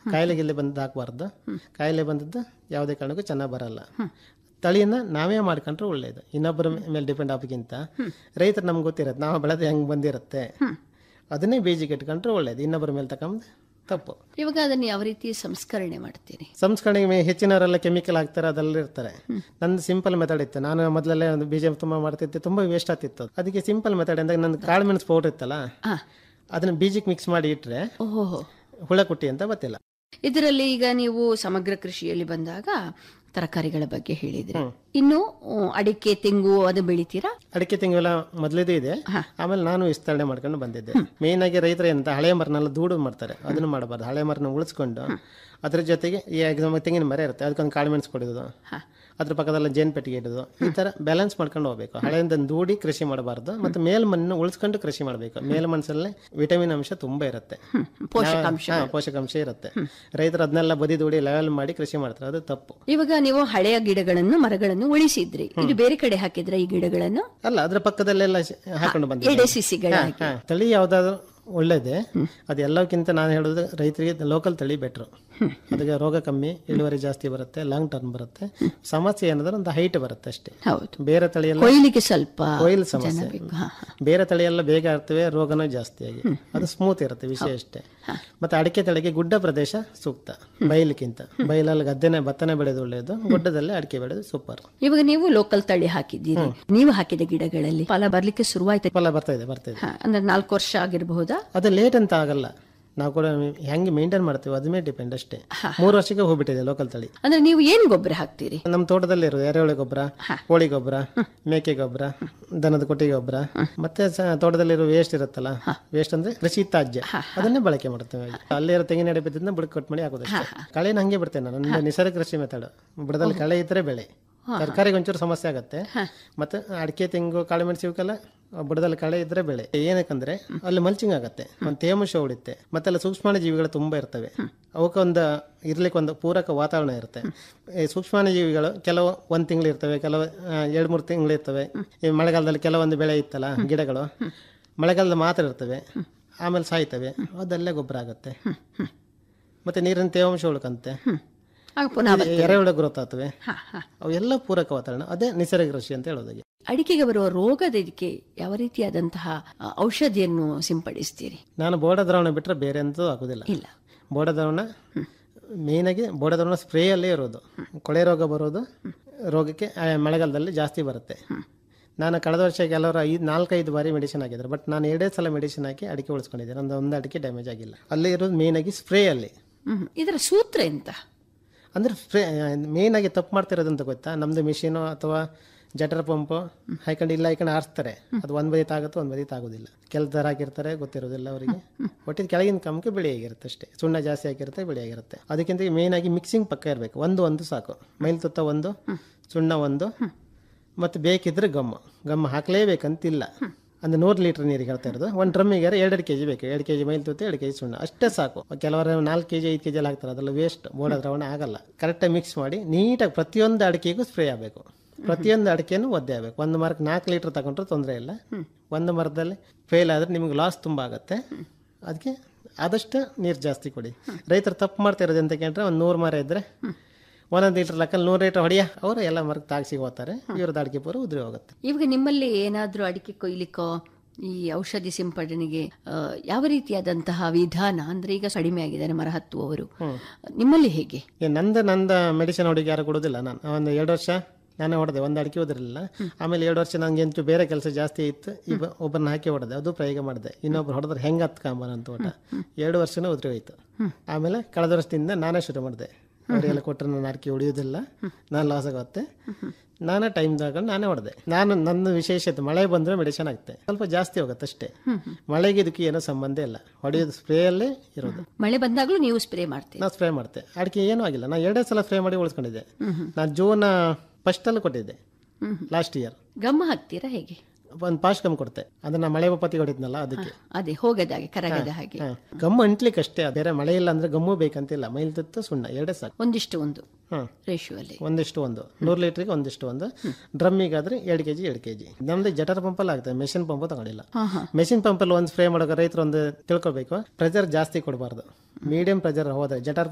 ಕಾಯಿಲೆ ಗಿಲೆ ಬಂದದ್ದು ಹಾಕಬಾರ್ದು ಕಾಯಿಲೆ ಬಂದದ್ದು ಯಾವುದೇ ಕಾರಣಕ್ಕೂ ಚೆನ್ನಾಗಿ ಬರಲ್ಲ ತಳಿಯನ್ನ ನಾವೇ ಮಾಡ್ಕೊಂಡ್ರೆ ಒಳ್ಳೇದು ಇನ್ನೊಬ್ಬರ ಮೇಲೆ ಡಿಪೆಂಡ್ ಆಗೋಕ್ಕಿಂತ ರೈತರು ನಮ್ಗೆ ಗೊತ್ತಿರುತ್ತೆ ನಾವು ಬೆಳೆದು ಹೆಂಗೆ ಬಂದಿರುತ್ತೆ ಅದನ್ನೇ ಬೀಜಿಗೆ ಇಟ್ಕೊಂಡ್ರೆ ಒಳ್ಳೇದು ಇನ್ನೊಬ್ಬರ ಮೇಲೆ ತಗೊಂಡು ತಪ್ಪು ಇವಾಗ ಅದನ್ನು ಯಾವ ರೀತಿ ಸಂಸ್ಕರಣೆ ಮಾಡ್ತೀರಿ ಸಂಸ್ಕರಣೆಗೆ ಮೇ- ಹೆಚ್ಚಿನವರೆಲ್ಲ ಕೆಮಿಕಲ್ ಹಾಕ್ತಾರೆ ಅದೆಲ್ಲ ಇರ್ತಾರೆ ನಂದು ಸಿಂಪಲ್ ಮೆಥಡ್ ಇತ್ತು ನಾನು ಮೊದಲಲ್ಲೇ ಒಂದು ಬೀಜ ತುಂಬ ಮಾಡ್ತಿದ್ದೆ ತುಂಬ ವೇಸ್ಟ್ ಆಗ್ತಿತ್ತು ಅದಕ್ಕೆ ಸಿಂಪಲ್ ಮೆಥಡ್ ಅಂದ್ರೆ ನಂದು ಕಾಳು ಮೆಣಸು ಪೌಡರ್ ಇತ್ತಲ್ಲ ಹಾ ಅದನ್ನ ಬೀಜಕ್ಕೆ ಮಿಕ್ಸ್ ಮಾಡಿ ಇಟ್ರೆ ಓಹೋ ಹುಳ ಕುಟ್ಟಿ ಅಂತ ಗೊತ್ತಿಲ್ಲ ಇದರಲ್ಲಿ ಈಗ ನೀವು ಸಮಗ್ರ ಕೃಷಿಯಲ್ಲಿ ಬಂದಾಗ ತರಕಾರಿಗಳ ಬಗ್ಗೆ ಹೇಳಿದ್ರಿ ಇನ್ನು ಆ, ಅಡಿಕೆ ತೆಂಗು ಅದು ಬೆಳಿತೀರಾ ಅಡಿಕೆ ತೆಂಗೆಲ್ಲ ಮೊದಲಿದೆ ಇದೆ ಆಮೇಲೆ ನಾನು ವಿಸ್ತರಣೆ ಮಾಡ್ಕೊಂಡು ಬಂದಿದ್ದೆ ಮೇನ್ ಆಗಿ ರೈತರು ಎಂತ ಹಳೆ ಮರನೆಲ್ಲ ದೂಡು ಮಾಡ್ತಾರೆ ಅದನ್ನು ಮಾಡಬಾರ್ದು ಹಳೆ ಮರನ ಉಳಿಸ್ಕೊಂಡು ಅದ್ರ ಜೊತೆಗೆ ಈ ಎಕ್ಸಾಮ್ ತೆಂಗಿನ ಮರ ಇರುತ್ತೆ ಅದಕ್ಕೊಂದು ಕಾಳು ಮೆಣಸು ಕೊಡೋದು ಅದ್ರ ಪಕ್ಕದಲ್ಲ ಜೇನು ಪೆಟ್ಟಿಗೆ ಇಡೋದು ಈ ತರ ಬ್ಯಾಲೆನ್ಸ್ ಮಾಡ್ಕೊಂಡು ಹೋಗ್ಬೇಕು ಹಳೆಯಿಂದ ದೂಡಿ ಕೃಷಿ ಮಾಡಬಾರ್ದು ಮತ್ತೆ ಮೇಲ್ ಮಣ್ಣು ಉಳಿಸ್ಕೊಂಡು ಕೃಷಿ ಮಾಡಬೇಕು ಮೇಲ್ ಮಣ್ಣಲ್ಲಿ ವಿಟಮಿನ್ ಅಂಶ ತುಂಬಾ ಇರುತ್ತೆ ಪೋಷಕಾಂಶ ಹಾ, ಪೋಷಕಾಂಶ ಇರುತ್ತೆ ರೈತರು ಅದನ್ನೆಲ್ಲ ಬದಿ ದೂಡಿ ಲೆವೆಲ್ ಮಾಡಿ ಕೃಷಿ ಮಾಡ್ತಾರೆ ಅದು ತಪ್ಪು ಇವಾಗ ನೀವು ಹಳೆಯ ಗಿಡಗಳನ್ನು ಮರಗಳನ್ನು ಉಳಿಸಿದ್ರಿ ಇದು ಬೇರೆ ಕಡೆ ಹಾಕಿದ್ರ ಈ ಗಿಡಗಳನ್ನು ಅಲ್ಲ ಅದ್ರ ಪಕ್ಕದಲ್ಲೆಲ್ಲ ಶ್- ಹಾಕೊಂಡು ಬಂದಿದೆ ಎಡೆ ಸಿಸಿಗಳ ಹಾ, ತಳಿ ಯಾವ್ದಾದ್ರು ಒಳ್ಳೇದೇ ಅದು ಎಲ್ಲಕ್ಕಿಂತ ನಾನು ಹೇಳೋದು ರೈತರಿಗೆ ಲೋಕಲ್ ತಳಿ ಬೆಟ್ರು ಅದಕ್ಕೆ ರೋಗ ಕಮ್ಮಿ ಇಳುವರಿ ಜಾಸ್ತಿ ಬರುತ್ತೆ ಲಾಂಗ್ ಟರ್ಮ್ ಬರುತ್ತೆ ಸಮಸ್ಯೆ ಏನಂದ್ರೆ ಒಂದು ಹೈಟ್ ಬರುತ್ತೆ ಅಷ್ಟೇ ಹೌದು ಬೇರೆ ತಳಿ ಎಲ್ಲ ಕೊಯ್ಲಿಗೆ ಸ್ವಲ್ಪ ಕೊಯ್ಲು ಜನ ಸಮಸ್ಯೆ ಬೇಕು ಹಾ, ಹಾ. ಬೇರೆ ತಳಿ ಎಲ್ಲ ಬೇಗ ಆಗ್ತವೆ ರೋಗನೂ ಜಾಸ್ತಿ ಆಗಿ ಅದು ಸ್ಮೂತ್ ಇರುತ್ತೆ ವಿಷಯ ಅಷ್ಟೇ ಮತ್ತೆ ಅಡಿಕೆ ತಳಿಗೆ ಗುಡ್ಡ ಪ್ರದೇಶ ಸೂಕ್ತ ಬಯಲಿಕ್ಕಿಂತ ಬಯಲಲ್ಲಿ ಗದ್ದೆನೆ ಭತ್ತನೆ ಬೆಳೆದು ಒಳ್ಳೆಯದು ಗುಡ್ಡದಲ್ಲಿ ಅಡಿಕೆ ಬೆಳೆದು ಸೂಪರ್ ಇವಾಗ ನೀವು ಲೋಕಲ್ ತಳಿ ಹಾಕಿದ್ದೀರಿ ನೀವು ಹಾಕಿದ ಗಿಡಗಳಲ್ಲಿ ಫಲ ಬರ್ಲಿಕ್ಕೆ ಶುರುವಾಯ್ತು ಫಲ ಬರ್ತಾ ಇದೆ ಬರ್ತಾ ಇದೆ ಹಾ, ಅಂದ್ರೆ ನಾಲ್ಕು ವರ್ಷ ಆಗಿರಬಹುದಾ ಅದು ಲೇಟ್ ಅಂತ ಆಗಲ್ಲ ನಾವು ಕೂಡ ಹೆಂಗೆ ಮೇಂಟೈನ್ ಮಾಡ್ತೀವಿ ಅದ್ರ ಮೇಲೆ ಡಿಪೆಂಡ್ ಅಷ್ಟೇ ಮೂರು ವರ್ಷಕ್ಕೆ ಹೋಗ್ಬಿಟ್ಟಿದೆ ಲೋಕಲ್ ತಳಿ ಅಂದ್ರೆ ನೀವು ಏನ್ ಗೊಬ್ಬರ ಹಾಕ್ತೀರಿ ನಮ್ಮ ತೋಟದಲ್ಲಿ ಇರೋದು ಎರೆಹುಳಿ ಗೊಬ್ಬರ ಕೋಳಿ ಗೊಬ್ಬರ ಮೇಕೆ ಗೊಬ್ಬರ ದನದ ಕೊಟ್ಟಿಗೆ ಗೊಬ್ಬರ ಮತ್ತೆ ಸ- ತೋಟದಲ್ಲಿರೋ ವೇಸ್ಟ್ ಇರುತ್ತಲ್ಲ ವೇಸ್ಟ್ ಅಂದ್ರೆ ಕೃಷಿ ತ್ಯಾಜ್ಯ ಅದನ್ನೇ ಬಳಕೆ ಮಾಡ್ತೇವೆ ಅಲ್ಲೇ ಇರೋ ತೆಂಗಿನ ಎಡೆ ಬಿದ್ದಿಂದ ಬುಡಕ್ಕೆ ಕಟ್ ಮಾಡಿ ಹಾಕೋದು ಕಳೆನ ಹಂಗೆ ಬಿಡ್ತೇನೆ ನಾನು ನನ್ನ ನಿಸರ್ಗ ಕೃಷಿ ಮೆಥಡ್ ಬುಡದಲ್ಲಿ ಕಳೆ ಇದ್ರೆ ಬೆಳೆ ತರಕಾರಿಗೆ ಒಂಚೂರು ಸಮಸ್ಯೆ ಆಗುತ್ತೆ ಮತ್ತೆ ಅಡಿಕೆ ತೆಂಗು ಕಾಳು ಮೆಣಸು ಇವಕ್ಕೆಲ್ಲ ಬುಡದಲ್ಲಿ ಕಳೆ ಇದ್ರೆ ಬೆಳೆ ಏನಕ್ಕಂದ್ರೆ ಅಲ್ಲಿ ಮಲ್ಚಿಂಗ್ ಆಗುತ್ತೆ ಒಂದು ತೇವಾಂಶ ಉಳಿತೆ ಮತ್ತೆ ಅಲ್ಲಿ ಸೂಕ್ಷ್ಮಾಣು ಜೀವಿಗಳು ತುಂಬಾ ಇರ್ತವೆ ಅವಕ್ಕೊಂದು ಇರ್ಲಿಕ್ಕೆ ಒಂದು ಪೂರಕ ವಾತಾವರಣ ಇರುತ್ತೆ ಈ ಸೂಕ್ಷ್ಮಾಣು ಜೀವಿಗಳು ಕೆಲವು ಒಂದು ತಿಂಗಳು ಇರ್ತವೆ ಕೆಲವು ಎರಡು ಮೂರು ತಿಂಗಳು ಇರ್ತವೆ ಈ ಮಳೆಗಾಲದಲ್ಲಿ ಕೆಲವೊಂದು ಬೆಳೆ ಇತ್ತಲ್ಲ ಗಿಡಗಳು ಮಳೆಗಾಲದಲ್ಲಿ ಮಾತ್ರ ಇರ್ತವೆ ಆಮೇಲೆ ಸಾಯ್ತವೆ ಅದಲ್ಲೇ ಗೊಬ್ಬರ ಆಗುತ್ತೆ ಮತ್ತೆ ನೀರಿನ ತೇವಾಂಶ ಉಳ್ಕಂತೆ ಆಗ ಪುನಃ ಇದು ಎರೆಹುಳ ಗ್ರೋತ್ ಆಗ್ತವೆ ಅವೆಲ್ಲ ಪೂರಕ ವಾತಾವರಣ ಅದೇ ನಿಸರ್ಗ ಕೃಷಿ ಅಂತ ಹೇಳೋದಾಗಿ ಅಡಿಕೆಗೆ ಬರುವ ರೋಗದ ಇದಕ್ಕೆ ಯಾವ ರೀತಿಯಾದಂತಹ ಆ, ಔಷಧಿಯನ್ನು ಸಿಂಪಡಿಸ್ತೀರಿ ನಾನು ಬೋಡ ದ್ರಾವಣ ಬಿಟ್ಟರೆ ಬೇರೆ ಅಂತೂ ಆಗೋದಿಲ್ಲ ಇಲ್ಲ ಬೋಡ ದ್ರಾವಣ ಮೇಯ್ನಾಗಿ ಬೋಡ ದ್ರಾವಣ ಸ್ಪ್ರೇಯಲ್ಲೇ ಇರೋದು ಕೊಳೆ ರೋಗ ಬರೋದು ರೋಗಕ್ಕೆ ಆ, ಮಳೆಗಾಲದಲ್ಲಿ ಜಾಸ್ತಿ ಬರುತ್ತೆ ನಾನು ಕಳೆದ ವರ್ಷ ಕೆಲವರು ಐದು ನಾಲ್ಕೈದು ಬಾರಿ ಮೆಡಿಸಿನ್ ಹಾಕಿದ್ರು ಬಟ್ ನಾನು ಎರಡೇ ಸಲ ಮೆಡಿಸಿನ್ ಹಾಕಿ ಅಡಿಕೆ ಉಳಿಸ್ಕೊಂಡಿದ್ದೆ ನಂದು ಒಂದು ಅಡಿಕೆ ಡ್ಯಾಮೇಜ್ ಆಗಿಲ್ಲ ಅಲ್ಲೇ ಇರೋದು ಮೇಯ್ನಾಗಿ ಸ್ಪ್ರೇಯಲ್ಲಿ ಹ್ಮ್. ಇದರ ಸೂತ್ರ ಎಂತ ಅಂದ್ರೆ ಸ್ಪ್ರೇ ಮೇಯ್ನಾಗಿ ತಪ್ಪು ಮಾಡ್ತಿರೋದು ಅಂತ ಗೊತ್ತಾ ನಮ್ಮದು ಮಿಷಿನು ಅಥವಾ ಜಟರ್ ಪಂಪು ಹಾಕೊಂಡು ಇಲ್ಲ ಹಾಕೊಂಡು ಆರಿಸ್ತಾರೆ ಅದು ಒಂದು ಬದಿ ತಾಗುತ್ತೆ ಒಂದು ಬದಿ ತಾಗೋದಿಲ್ಲ ಕೆಲಸದಾರ ಹಾಕಿರ್ತಾರೆ ಗೊತ್ತಿರೋದಿಲ್ಲ ಅವರಿಗೆ ಒಟ್ಟಿನ ಕೆಳಗಿನ ಕಮ್ಮಕ್ಕೆ ಬಿಳಿ ಆಗಿರುತ್ತೆ ಅಷ್ಟೇ ಸುಣ್ಣ ಜಾಸ್ತಿ ಹಾಕಿರುತ್ತೆ ಬಿಳಿ ಆಗಿರುತ್ತೆ ಅದಕ್ಕಿಂತ ಮೇಯ್ನ್ ಆಗಿ ಮಿಕ್ಸಿಂಗ್ ಪಕ್ಕ ಇರಬೇಕು ಒಂದು ಒಂದು ಸಾಕು ಮೈಲ್ ತುತ್ತ ಒಂದು ಸುಣ್ಣ ಒಂದು ಮತ್ತು ಬೇಕಿದ್ರೆ ಗಮ್ಮ ಗಮ್ಮ ಹಾಕಲೇಬೇಕಂತಿಲ್ಲ ಅಂದ್ರೆ ನೂರು ಲೀಟರ್ ನೀರಿಗೆ ಹೇಳ್ತಾ ಇರೋದು ಒಂದು ಡ್ರಮ್ಮಿಗೆ ಎರಡು ಕೆ ಜಿ ಬೇಕು ಎರಡು ಕೆ ಜಿ ಮೈಲ್ ತುತ್ತ ಎರಡು ಕೆ ಜಿ ಸುಣ್ಣ ಅಷ್ಟೇ ಸಾಕು ಕೆಲವರು ನಾಲ್ಕು ಕೆ ಜಿ ಐದು ಕೆ ಜಿ ಎಲ್ಲ ಹಾಕ್ತಾರೆ ಅದೆಲ್ಲ ವೇಸ್ಟ್ ಬೋಡ ದ್ರಾವಣ ಆಗಲ್ಲ ಕರೆಕ್ಟಾಗಿ ಮಿಕ್ಸ್ ಮಾಡಿ ನೀಟಾಗಿ ಪ್ರತಿಯೊಂದು ಅಡಿಕೆಗೂ ಸ್ಪ್ರೇ ಆಗಬೇಕು ಪ್ರತಿಯೊಂದು ಅಡಿಕೆನೂ ಒದ್ದೆ ಆಗಬೇಕು ಒಂದು ಮರಕ್ಕೆ ನಾಲ್ಕು ಲೀಟರ್ ತಗೊಂಡ್ರೆ ತೊಂದರೆ ಇಲ್ಲ ಒಂದು ಮರದಲ್ಲಿ ಫೇಲ್ ಆದರೆ ನಿಮ್ಗೆ ಲಾಸ್ ತುಂಬ ಆಗುತ್ತೆ ಅದಕ್ಕೆ ಆದಷ್ಟು ನೀರು ಜಾಸ್ತಿ ಕೊಡಿ ರೈತರು ತಪ್ಪು ಮಾಡ್ತಾ ಇರೋದು ಅಂತ ಕೇಳಿದ್ರೆ ಒಂದು ನೂರು ಮರ ಇದ್ದರೆ ಒಂದೊಂದು ಲೀಟರ್ ಲೆಕ್ಕಲ್ಲಿ ನೂರು ಲೀಟರ್ ಹೊಡಿಯ ಅವರು ಎಲ್ಲ ಮರಕ್ಕೆ ತಾಗಿಸಿ ಹೋಗ್ತಾರೆ ಇವ್ರದ್ದು ಅಡಿಕೆ ಪೂರ ಉದುರಿ ಹೋಗುತ್ತೆ ಇವಾಗ ನಿಮ್ಮಲ್ಲಿ ಏನಾದ್ರೂ ಅಡಿಕೆ ಕೊಯ್ಲಿಕ್ಕೋ ಈ ಔಷಧಿ ಸಿಂಪಡಣೆಗೆ ಆ, ಯಾವ ರೀತಿಯಾದಂತಹ ವಿಧಾನ ಅಂದ್ರೆ ಈಗ ಕಡಿಮೆ ಆಗಿದ್ದಾರೆ ಮರ ಹತ್ತುವವರು ನಿಮ್ಮಲ್ಲಿ ಹೇಗೆ ಏ, ನಂದು ನಂದ ಮೆಡಿಸಿನ್ ಹುಡುಗಿ ಯಾರು ಕೊಡೋದಿಲ್ಲ ನಾನು ಒಂದು ಎರಡು ವರ್ಷ ನಾನೇ ಹೊಡೆದೆ ಒಂದು ಅಡಿಕೆ ಉದಿರಲಿಲ್ಲ ಆಮೇಲೆ ಎರಡು ವರ್ಷ ನನಗೆ ಎಂಟು ಬೇರೆ ಕೆಲಸ ಜಾಸ್ತಿ ಇತ್ತು ಈಗ ಒಬ್ಬರನ್ನ ಹಾಕಿ ಹೊಡೆದೆ ಅದು ಪ್ರಯೋಗ ಮಾಡಿದೆ ಇನ್ನೊಬ್ರು ಹೊಡೆದ್ರೆ ಹೆಂಗೆ ಹತ್ಕೊಂಬನ ಅಂತ ಊಟ ಎರಡು ವರ್ಷನೂ ಉದುರಿ ಹೋಯ್ತು ಆಮೇಲೆ ಕಳೆದ ವರ್ಷದಿಂದ ನಾನೇ ಶುರು ಮಾಡಿದೆ ಅವರಿಗೆಲ್ಲ ಕೊಟ್ಟರೆ ನಾನು ಅಡಿಕೆ ಹೊಡೆಯೋದಿಲ್ಲ ನಾನು ಲಾಸ್ ಆಗುತ್ತೆ ನಾನೇ ಟೈಮ್ ತಗೊಂಡು ನಾನೇ ಹೊಡೆದೆ ನಾನು ನನ್ನ ವಿಶೇಷತೆ ಮಳೆ ಬಂದರೆ ಮೆಡಿಸಿನ್ ಆಗುತ್ತೆ ಸ್ವಲ್ಪ ಜಾಸ್ತಿ ಹೋಗುತ್ತೆ ಅಷ್ಟೇ ಮಳೆಗೆ ಇದಕ್ಕೆ ಏನೋ ಸಂಬಂಧ ಇಲ್ಲ ಹೊಡೆಯೋದು ಸ್ಪ್ರೇಯಲ್ಲೇ ಇರೋದು ಮಳೆ ಬಂದಾಗಲೂ ನೀವು ಸ್ಪ್ರೇ ಮಾಡ್ತೀರಿ ನಾವು ಸ್ಪ್ರೇ ಮಾಡ್ತೆ ಅಡಿಕೆ ಏನೂ ಆಗಿಲ್ಲ ನಾನು ಎರಡೇ ಸಲ ಸ್ಪ್ರೇ ಮಾಡಿ ಉಳಿಸ್ಕೊಂಡಿದ್ದೆ ನಾನು ಜೂನ್ ಫಸ್ಟಲ್ಲಿ ಕೊಟ್ಟಿದ್ದೆ ಲಾಸ್ಟ್ ಇಯರ್ ಗಮ್ಮ ಹಾಕ್ತೀರಾ ಹೇಗೆ ಒಂದು ಪಾಶ್ ಗಮ್ ಕೊಡ್ತೆ ಅದನ್ನ ಮಳೆ ಬಪ್ಪತ್ತಿಗೆ ಹೊಡಿದ್ನಲ್ಲ ಅದಕ್ಕೆ ಅದೇ ಹೋಗದ ಹಾಗೆ ಕರಗದ ಹಾಗೆ ಹಾ. ಗಮ್ಮು ಅಂಟ್ಲಿಕ್ಕೆ ಅಷ್ಟೇ ಬೇರೆ ಮಳೆ ಇಲ್ಲ ಅಂದ್ರೆ ಗಮ್ಮು ಬೇಕಂತಿಲ್ಲ ಮೈಲ್ ತುತ್ತು ಸುಣ್ಣ ಎರಡೇ ಸಾಕು ಒಂದಿಷ್ಟು ಒಂದು ಹಾಂ ರೇಷು ಅಲ್ಲಿ ಒಂದಿಷ್ಟು ಒಂದು ನೂರು ಲೀಟ್ರಿಗೆ ಒಂದಿಷ್ಟು ಒಂದು ಡ್ರಮ್ಮಿಗಾದ್ರೆ ಎರಡು ಕೆಜಿ ಎರಡು ಕೆಜಿ ನಮ್ದು ಜಟರ್ ಪಂಪಲ್ಲಿ ಆಗ್ತದೆ ಮೆಷಿನ್ ಪಂಪು ತಗೊಂಡಿಲ್ಲ ಹಾ ಹಾ ಮೆಷಿನ್ ಪಂಪಲ್ಲಿ ಒಂದು ಸ್ಪ್ರೇ ಮಾಡೋಕೆ ರೈತರು ಒಂದು ತಿಳ್ಕೊಬೇಕು ಪ್ರೆಜರ್ ಜಾಸ್ತಿ ಕೊಡಬಾರ್ದು ಮೀಡಿಯಂ ಪ್ರೆಜರ್ ಹೋದ್ರೆ ಜಟರ್